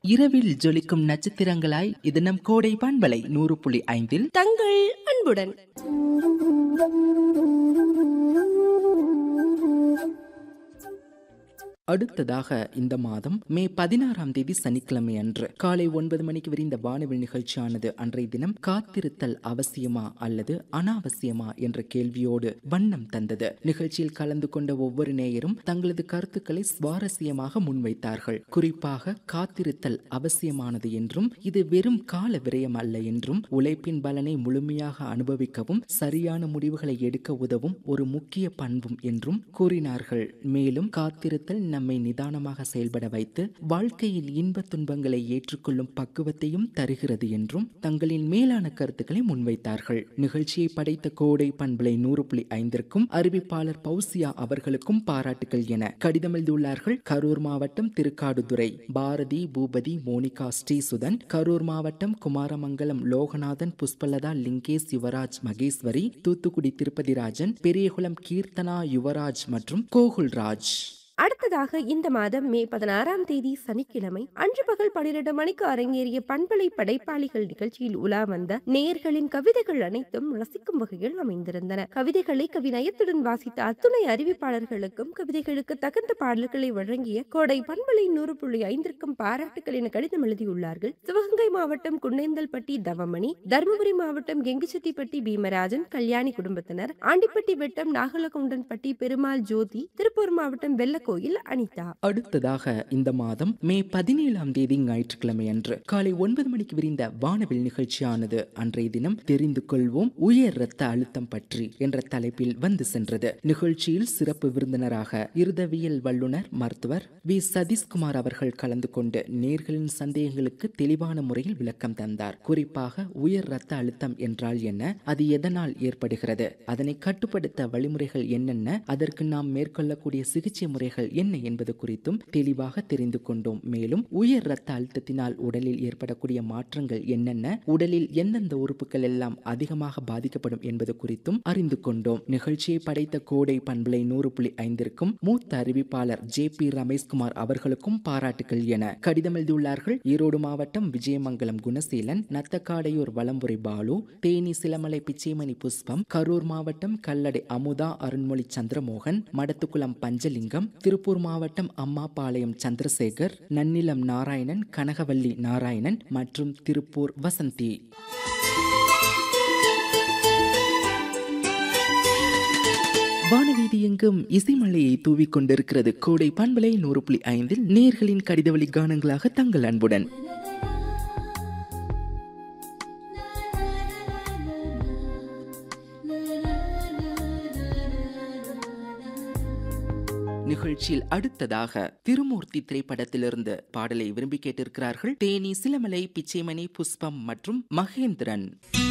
இரவில் ஜொலிக்கும் நட்சத்திரங்களாய் இது நம் கோடை பண்பலை நூறு புள்ளி ஐந்தில் தங்கள் அன்புடன் அடுத்ததாக இந்த மாதம் மே பதினாறாம் தேதி சனிக்கிழமை அன்று காலை ஒன்பது மணிக்கு விரிந்த வானவில் நிகழ்ச்சியானது அன்றைய தினம் காத்திருத்தல் அவசியமா அல்லது அனாவசியமா என்ற கேள்வியோடு வண்ணம் தந்தது நிகழ்ச்சியில் கலந்து கொண்ட ஒவ்வொரு நேயரும் தங்களது கருத்துக்களை சுவாரஸ்யமாக முன்வைத்தார்கள் குறிப்பாக காத்திருத்தல் அவசியமானது என்றும் இது வெறும் கால விரயம் அல்ல என்றும் உழைப்பின் பலனை முழுமையாக அனுபவிக்கவும் சரியான முடிவுகளை எடுக்க உதவும் ஒரு முக்கிய பண்பும் என்றும் கூறினார்கள் மேலும் காத்திருத்தல் நம்மை நிதானமாக செயல்பட வைத்து வாழ்க்கையில் இன்ப துன்பங்களை ஏற்றுக்கொள்ளும் பக்குவத்தையும் தருகிறது என்றும் தங்களின் மேலான கருத்துக்களை முன்வைத்தார்கள் நிகழ்ச்சியை படைத்த கோடை பண்பலை நூறு புள்ளி ஐந்திற்கும் அறிவிப்பாளர் பௌசியா அவர்களுக்கும் பாராட்டுகள் என கடிதம் எழுதியுள்ளார்கள் கரூர் மாவட்டம் திருக்காடுதுறை பாரதி பூபதி மோனிகா ஸ்ரீசுதன் கரூர் மாவட்டம் குமாரமங்கலம் லோகநாதன் புஷ்பலதா லிங்கேஷ் யுவராஜ் மகேஸ்வரி தூத்துக்குடி திருப்பதி ராஜன் பெரியகுளம் கீர்த்தனா யுவராஜ் மற்றும் கோகுல்ராஜ் அடுத்ததாக இந்த மாதம் மே பதினாறாம் தேதி சனிக்கிழமை அன்று பகல் பனிரெண்டு மணிக்கு அரங்கேறிய பண்பலை படைப்பாளிகள் நிகழ்ச்சியில் உலா வந்த நேயர்களின் கவிதைகள் அனைத்தும் ரசிக்கும் வகையில் அமைந்திருந்தன கவிதைகளை கவி நயத்துடன் வாசித்த அத்துணை அறிவிப்பாளர்களுக்கும் கவிதைகளுக்கு தகுந்த பாடல்களை வழங்கிய கோடை பண்பலை நூறு புள்ளி ஐந்திற்கும் பாராட்டுகள் என கடிதம் எழுதியுள்ளார்கள் சிவகங்கை மாவட்டம் குன்னேந்தல்பட்டி தவமணி தருமபுரி மாவட்டம் கெங்குச்செட்டிப்பட்டி பீமராஜன் கல்யாணி குடும்பத்தினர் ஆண்டிப்பட்டி வெட்டம் நாகலகுண்டன்பட்டி பெருமாள் ஜோதி திருப்பூர் மாவட்டம் வெள்ள கோயில் அனிதா அடுத்ததாக இந்த மாதம் மே பதினேழாம் தேதி ஞாயிற்றுக்கிழமை அன்று காலை ஒன்பது மணிக்கு விரிந்த வானவில் நிகழ்ச்சியானது அன்றைய தினம் தெரிந்து கொள்வோம் உயர் இரத்த அழுத்தம் பற்றி என்ற தலைப்பில் வந்து சென்றது நிகழ்ச்சியில் சிறப்பு விருந்தினராக இருதவியல் வல்லுநர் மருத்துவர் வி சதீஷ்குமார் அவர்கள் கலந்து கொண்டு நேர்களின் சந்தேகங்களுக்கு தெளிவான முறையில் விளக்கம் தந்தார் குறிப்பாக உயர் இரத்த அழுத்தம் என்றால் என்ன அது எதனால் ஏற்படுகிறது அதனை கட்டுப்படுத்த வழிமுறைகள் என்னென்ன அதற்கு நாம் மேற்கொள்ளக்கூடிய சிகிச்சை முறைகள் என்ன என்பது குறித்தும் தெளிவாக தெரிந்து கொண்டோம் மேலும் உயர் இரத்த அழுத்தத்தினால் உடலில் ஏற்படக்கூடிய மாற்றங்கள் என்னென்ன உடலில் எந்தெந்த உறுப்புகள் எல்லாம் அதிகமாக பாதிக்கப்படும் என்பது குறித்தும் அறிந்து கொண்டோம் நிகழ்ச்சியை படைத்த கோடை பண்பலை நூறு புள்ளி ஐந்திற்கும் மூத்த அறிவிப்பாளர் ஜே பி ரமேஷ்குமார் அவர்களுக்கும் பாராட்டுகள் என கடிதம் எழுதியுள்ளார்கள் ஈரோடு மாவட்டம் விஜயமங்கலம் குணசீலன் நத்தக்காடையூர் வலம்புரை பாலு தேனி சிலமலை பிச்சைமணி புஷ்பம் கரூர் மாவட்டம் கல்லடை அமுதா அருண்மொழி சந்திரமோகன் மடத்துக்குளம் பஞ்சலிங்கம் திருப்பூர் மாவட்டம் அம்மாபாளையம் சந்திரசேகர் நன்னிலம் நாராயணன் கனகவல்லி நாராயணன் மற்றும் திருப்பூர் வசந்தி வானவீதி எங்கும் இசைமலையை தூவிக் கொண்டிருக்கிறது கோடை பண்பலை நூறு புள்ளி ஐந்தில் நேர்களின் கடிதவழி கானங்களாக தங்கள் அன்புடன் நிகழ்ச்சியில் அடுத்ததாக திருமூர்த்தி திரைப்படத்திலிருந்து பாடலை விரும்பி கேட்டிருக்கிறார்கள் தேனி சிலமலை பிச்சைமணி புஷ்பம் மற்றும் மகேந்திரன்